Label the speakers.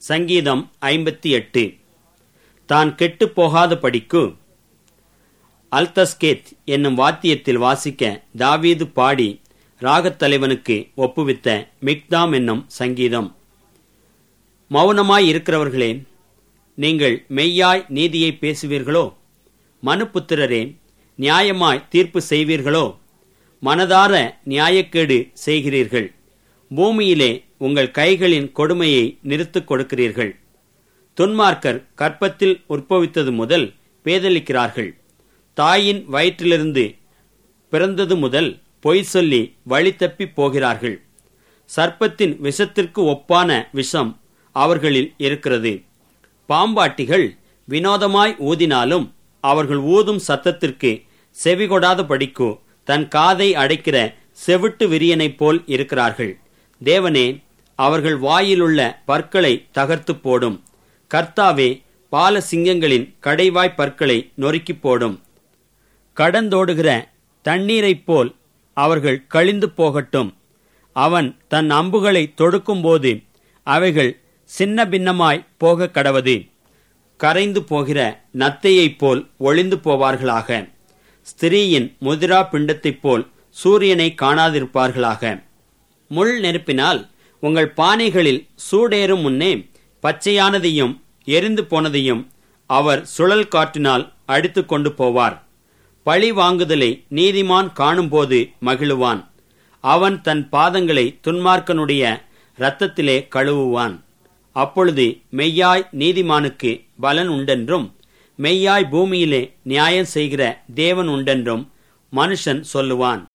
Speaker 1: சங்கீதம் ஐம்பத்தி எட்டு தான் கெட்டுப் போகாத படிக்கு அல்தஸ்கேத் என்னும் வாத்தியத்தில் வாசிக்க தாவீது பாடி ராகத் தலைவனுக்கு ஒப்புவித்த மிக்தாம் என்னும் சங்கீதம் மௌனமாய் இருக்கிறவர்களே நீங்கள் மெய்யாய் நீதியை பேசுவீர்களோ மனுப்புத்திரரே நியாயமாய் தீர்ப்பு செய்வீர்களோ மனதார நியாயக்கேடு செய்கிறீர்கள் பூமியிலே உங்கள் கைகளின் கொடுமையை நிறுத்துக் கொடுக்கிறீர்கள் துன்மார்க்கர் கற்பத்தில் உற்பவித்தது முதல் பேதலிக்கிறார்கள் தாயின் வயிற்றிலிருந்து பிறந்தது முதல் பொய் சொல்லி வழி தப்பி போகிறார்கள் சர்ப்பத்தின் விஷத்திற்கு ஒப்பான விஷம் அவர்களில் இருக்கிறது பாம்பாட்டிகள் வினோதமாய் ஊதினாலும் அவர்கள் ஊதும் சத்தத்திற்கு செவிகொடாத படிக்கு தன் காதை அடைக்கிற செவிட்டு விரியனைப் போல் இருக்கிறார்கள் தேவனே அவர்கள் வாயிலுள்ள பற்களை தகர்த்து போடும் கர்த்தாவே பால சிங்கங்களின் கடைவாய் பற்களை நொறுக்கி போடும் கடந்தோடுகிற தண்ணீரைப் போல் அவர்கள் கழிந்து போகட்டும் அவன் தன் அம்புகளை தொடுக்கும்போது அவைகள் சின்ன பின்னமாய் போக கடவது கரைந்து போகிற நத்தையைப் போல் ஒளிந்து போவார்களாக ஸ்திரீயின் முதிரா பிண்டத்தைப் போல் சூரியனை காணாதிருப்பார்களாக முள் நெருப்பினால் உங்கள் பானைகளில் சூடேறும் முன்னே பச்சையானதையும் எரிந்து போனதையும் அவர் சுழல் காற்றினால் அடித்து கொண்டு போவார் பழி வாங்குதலை நீதிமான் காணும்போது மகிழுவான் அவன் தன் பாதங்களை துன்மார்க்கனுடைய இரத்தத்திலே கழுவுவான் அப்பொழுது மெய்யாய் நீதிமானுக்கு பலன் உண்டென்றும் மெய்யாய் பூமியிலே நியாயம் செய்கிற தேவன் உண்டென்றும் மனுஷன் சொல்லுவான்